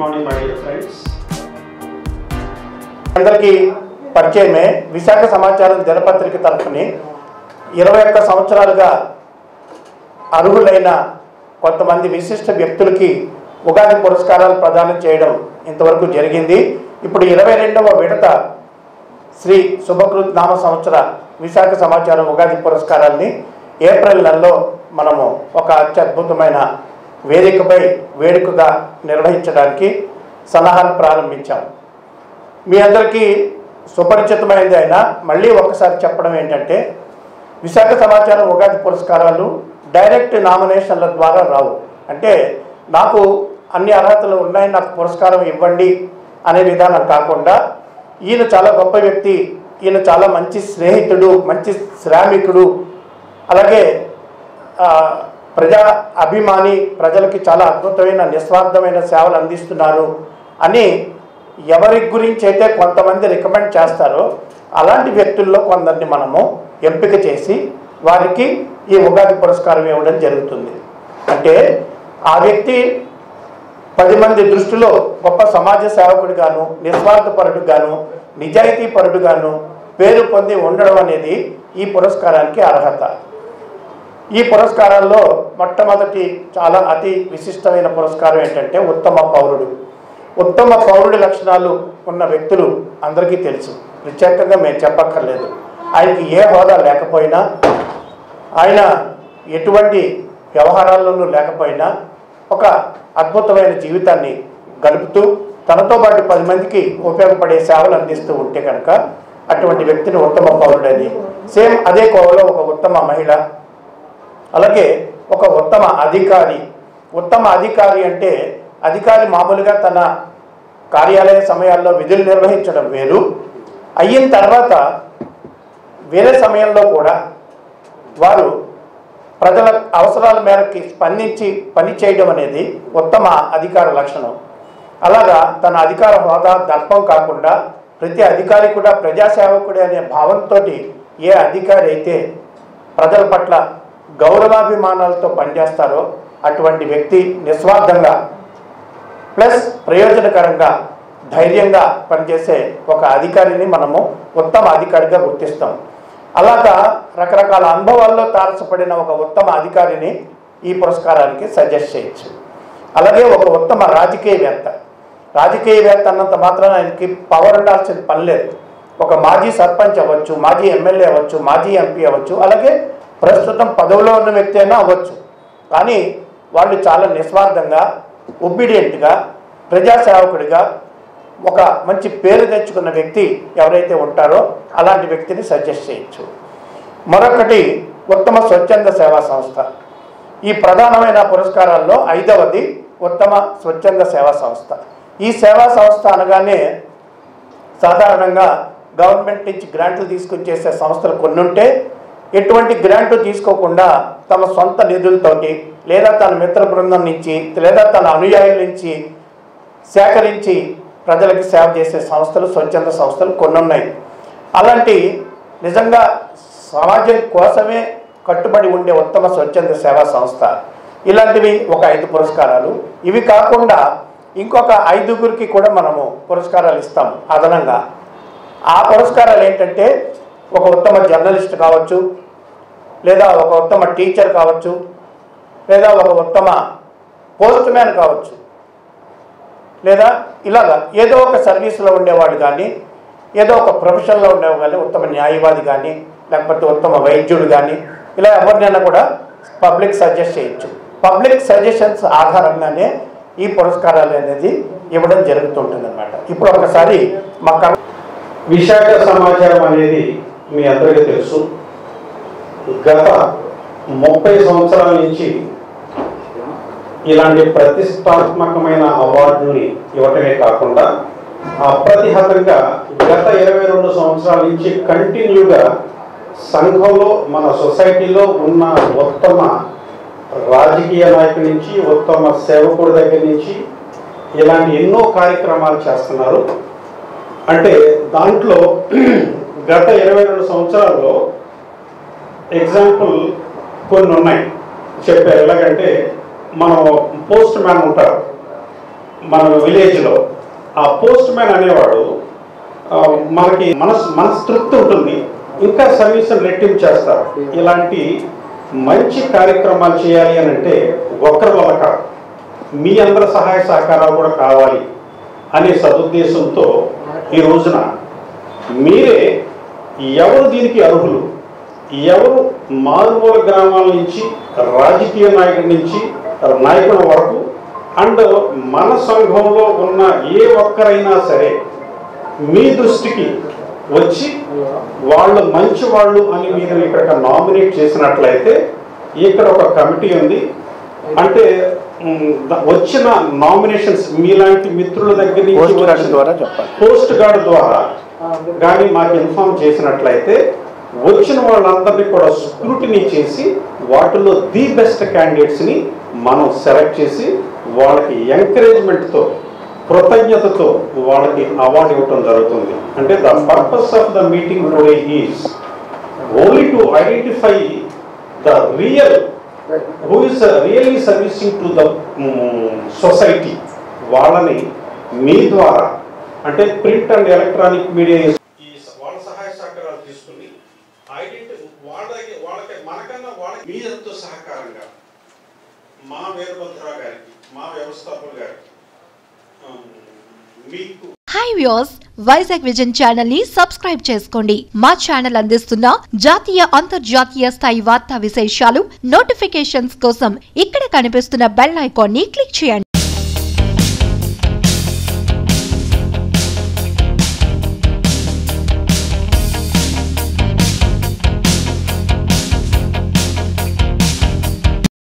morning, my dear friends. అందరికీ పరిచయమే విశాఖ సమాచారం దినపత్రిక తరఫుని ఇరవై ఒక్క సంవత్సరాలుగా అర్హులైన కొంతమంది విశిష్ట వ్యక్తులకి ఉగాది పురస్కారాలు ప్రదానం చేయడం ఇంతవరకు జరిగింది ఇప్పుడు ఇరవై రెండవ విడత శ్రీ శుభకృత్ నామ సంవత్సర విశాఖ సమాచారం ఉగాది పురస్కారాల్ని ఏప్రిల్ నెలలో మనము ఒక అత్యద్భుతమైన వేదికపై వేడుకగా నిర్వహించడానికి సలహాలు ప్రారంభించాం మీ అందరికీ సుపరిచితమైనది అయినా మళ్ళీ ఒక్కసారి చెప్పడం ఏంటంటే విశాఖ సమాచారం ఉగాది పురస్కారాలు డైరెక్ట్ నామినేషన్ల ద్వారా రావు అంటే నాకు అన్ని అర్హతలు ఉన్నాయి నాకు పురస్కారం ఇవ్వండి అనే విధానం కాకుండా ఈయన చాలా గొప్ప వ్యక్తి ఈయన చాలా మంచి స్నేహితుడు మంచి శ్రామికుడు అలాగే ఆ, ప్రజా అభిమాని ప్రజలకి చాలా అద్భుతమైన నిస్వార్థమైన సేవలు అందిస్తున్నారు అని ఎవరి గురించి అయితే కొంతమంది రికమెండ్ చేస్తారో అలాంటి వ్యక్తుల్లో కొందరిని మనము ఎంపిక చేసి వారికి ఈ ఉగాది పురస్కారం ఇవ్వడం జరుగుతుంది అంటే ఆ వ్యక్తి పది మంది దృష్టిలో గొప్ప సమాజ సేవకుడిగాను నిస్వార్థపరుడుగాను నిజాయితీపరుడుగాను పేరు పొంది ఉండడం అనేది ఈ పురస్కారానికి అర్హత ఈ పురస్కారాల్లో మొట్టమొదటి చాలా అతి విశిష్టమైన పురస్కారం ఏంటంటే ఉత్తమ పౌరుడు ఉత్తమ పౌరుడి లక్షణాలు ఉన్న వ్యక్తులు అందరికీ తెలుసు ప్రత్యేకంగా మేము చెప్పక్కర్లేదు ఆయనకి ఏ హోదా లేకపోయినా ఆయన ఎటువంటి వ్యవహారాల్లోనూ లేకపోయినా ఒక అద్భుతమైన జీవితాన్ని గడుపుతూ తనతో పాటు పది మందికి ఉపయోగపడే సేవలు అందిస్తూ ఉంటే కనుక అటువంటి వ్యక్తిని ఉత్తమ పౌరుడని సేమ్ అదే కోవలో ఒక ఉత్తమ మహిళ అలాగే ఒక ఉత్తమ అధికారి ఉత్తమ అధికారి అంటే అధికారి మామూలుగా తన కార్యాలయ సమయాల్లో విధులు నిర్వహించడం వేరు అయిన తర్వాత వేరే సమయంలో కూడా వారు ప్రజల అవసరాల మేరకి స్పందించి పని చేయడం అనేది ఉత్తమ అధికార లక్షణం అలాగా తన అధికార హోదా దర్పం కాకుండా ప్రతి అధికారి కూడా ప్రజాసేవకుడే అనే భావంతో ఏ అధికారి అయితే ప్రజల పట్ల గౌరవాభిమానాలతో పనిచేస్తారో అటువంటి వ్యక్తి నిస్వార్థంగా ప్లస్ ప్రయోజనకరంగా ధైర్యంగా పనిచేసే ఒక అధికారిని మనము ఉత్తమ అధికారిగా గుర్తిస్తాం అలాగా రకరకాల అనుభవాల్లో తారసపడిన ఒక ఉత్తమ అధికారిని ఈ పురస్కారానికి సజెస్ట్ చేయొచ్చు అలాగే ఒక ఉత్తమ రాజకీయవేత్త రాజకీయవేత్త అన్నంత మాత్రాన ఆయనకి పవర్ ఉండాల్సిన పని లేదు ఒక మాజీ సర్పంచ్ అవ్వచ్చు మాజీ ఎమ్మెల్యే అవ్వచ్చు మాజీ ఎంపీ అవ్వచ్చు అలాగే ప్రస్తుతం పదవిలో ఉన్న వ్యక్తి అయినా అవ్వచ్చు కానీ వాళ్ళు చాలా నిస్వార్థంగా ఒబీడియంట్గా ప్రజాసేవకుడిగా ఒక మంచి పేరు తెచ్చుకున్న వ్యక్తి ఎవరైతే ఉంటారో అలాంటి వ్యక్తిని సజెస్ట్ చేయొచ్చు మరొకటి ఉత్తమ స్వచ్ఛంద సేవా సంస్థ ఈ ప్రధానమైన పురస్కారాల్లో ఐదవది ఉత్తమ స్వచ్ఛంద సేవా సంస్థ ఈ సేవా సంస్థ అనగానే సాధారణంగా గవర్నమెంట్ నుంచి గ్రాంట్లు తీసుకుని చేసే సంస్థలు కొన్ని ఉంటే ఎటువంటి గ్రాంట్ తీసుకోకుండా తమ సొంత నిధులతోటి లేదా తన మిత్ర బృందం నుంచి లేదా తన అనుయాయుల నుంచి సేకరించి ప్రజలకు సేవ చేసే సంస్థలు స్వచ్ఛంద సంస్థలు కొన్ని ఉన్నాయి అలాంటి నిజంగా సమాజం కోసమే కట్టుబడి ఉండే ఉత్తమ స్వచ్ఛంద సేవా సంస్థ ఇలాంటివి ఒక ఐదు పురస్కారాలు ఇవి కాకుండా ఇంకొక ఐదుగురికి కూడా మనము పురస్కారాలు ఇస్తాం అదనంగా ఆ పురస్కారాలు ఏంటంటే ఒక ఉత్తమ జర్నలిస్ట్ కావచ్చు లేదా ఒక ఉత్తమ టీచర్ కావచ్చు లేదా ఒక ఉత్తమ పోస్ట్ మ్యాన్ కావచ్చు లేదా ఇలాగా ఏదో ఒక సర్వీస్లో ఉండేవాడు కానీ ఏదో ఒక ప్రొఫెషన్లో ఉండేవాడు కానీ ఉత్తమ న్యాయవాది కానీ లేకపోతే ఉత్తమ వైద్యుడు కానీ ఇలా ఎవరినైనా కూడా పబ్లిక్ సజెస్ట్ చేయొచ్చు పబ్లిక్ సజెషన్స్ ఆధారంగానే ఈ పురస్కారాలు అనేది ఇవ్వడం జరుగుతుంటుంది అనమాట ఇప్పుడు ఒకసారి మా కర్ విశాఖ సమాచారం అనేది మీ అందరికీ తెలుసు గత ముప్పై సంవత్సరాల నుంచి ఇలాంటి ప్రతిష్టాత్మకమైన అవార్డుని ఇవ్వటమే కాకుండా అప్రతిహతంగా గత ఇరవై రెండు సంవత్సరాల నుంచి కంటిన్యూగా సంఘంలో మన సొసైటీలో ఉన్న ఉత్తమ రాజకీయ నాయకుడి నుంచి ఉత్తమ సేవకుడి దగ్గర నుంచి ఇలాంటి ఎన్నో కార్యక్రమాలు చేస్తున్నారు అంటే దాంట్లో గత ఇరవై రెండు సంవత్సరాల్లో ఎగ్జాంపుల్ కొన్ని ఉన్నాయి చెప్పారు ఎలాగంటే మనం పోస్ట్ మ్యాన్ ఉంటారు మన విలేజ్లో ఆ పోస్ట్ మ్యాన్ అనేవాడు ఆ, మనకి మనస్ మనస్తృప్తి ఉంటుంది ఇంకా సర్వీస్ రెట్టింపు చేస్తారు ఇలాంటి మంచి కార్యక్రమాలు చేయాలి అని అంటే ఒక్కరి వల్ల కాదు మీ అందరి సహాయ సహకారాలు కూడా కావాలి అనే సదుద్దేశంతో ఈ రోజున మీరే ఎవరు దీనికి అర్హులు ఎవరు మారుమూల గ్రామాల నుంచి రాజకీయ నాయకుడి నుంచి నాయకుల వరకు అండ్ మన సంఘంలో ఉన్న ఏ ఒక్కరైనా సరే మీ దృష్టికి వచ్చి వాళ్ళు మంచి వాళ్ళు అని మీరు ఇక్కడ నామినేట్ చేసినట్లయితే ఇక్కడ ఒక కమిటీ ఉంది అంటే మ్, ద- వచ్చిన నామినేషన్స్ మీలాంటి మిత్రుల దగ్గర నుంచి పోస్ట్ కార్డు వచ్చిన- ద్వారా చెప్పాలి పోస్ట్ గార్డ్ ద్వారా కానీ మాకు ఇన్ఫార్మ్ చేసినట్లయితే వచ్చిన వాళ్ళందరినీ కూడా స్క్రూటినీ చేసి వాటిలో ది బెస్ట్ క్యాండిడేట్స్ని మనం సెలెక్ట్ చేసి వాళ్ళకి ఎంకరేజ్మెంట్తో కృతజ్ఞతతో వాళ్ళకి అవార్డు ఇవ్వటం జరుగుతుంది అంటే the purpose of the meeting today is only to identify the real who is really servicing to the society వాళ్ళని మీ ద్వారా అంటే ప్రింట్ అండ్ ఎలక్ట్రానిక్ మీడియా ఈ స- వాళ్ళ సహాయ సహకారాలు తీసుకుని ఐడెంటి వాళ్ళకి వాళ్ళకి మనకన్నా వాళ్ళకి మీ ఎంతో సహకారంగా మా వీరభద్రరావు గారికి మా వ్యవస్థాపకులు గారికి ఆ, మీకు hi views Vizag vision channel ని సబ్స్క్రైబ్ చేసుకోండి మా ఛానల్ అందిస్తున్న జాతీయ అంతర్జాతీయ స్థాయి వార్తా విశేషాలు నోటిఫికేషన్స్ కోసం ఇక్కడ కనిపిస్తున్న బెల్ ఐకాన్ ని క్లిక్ చేయండి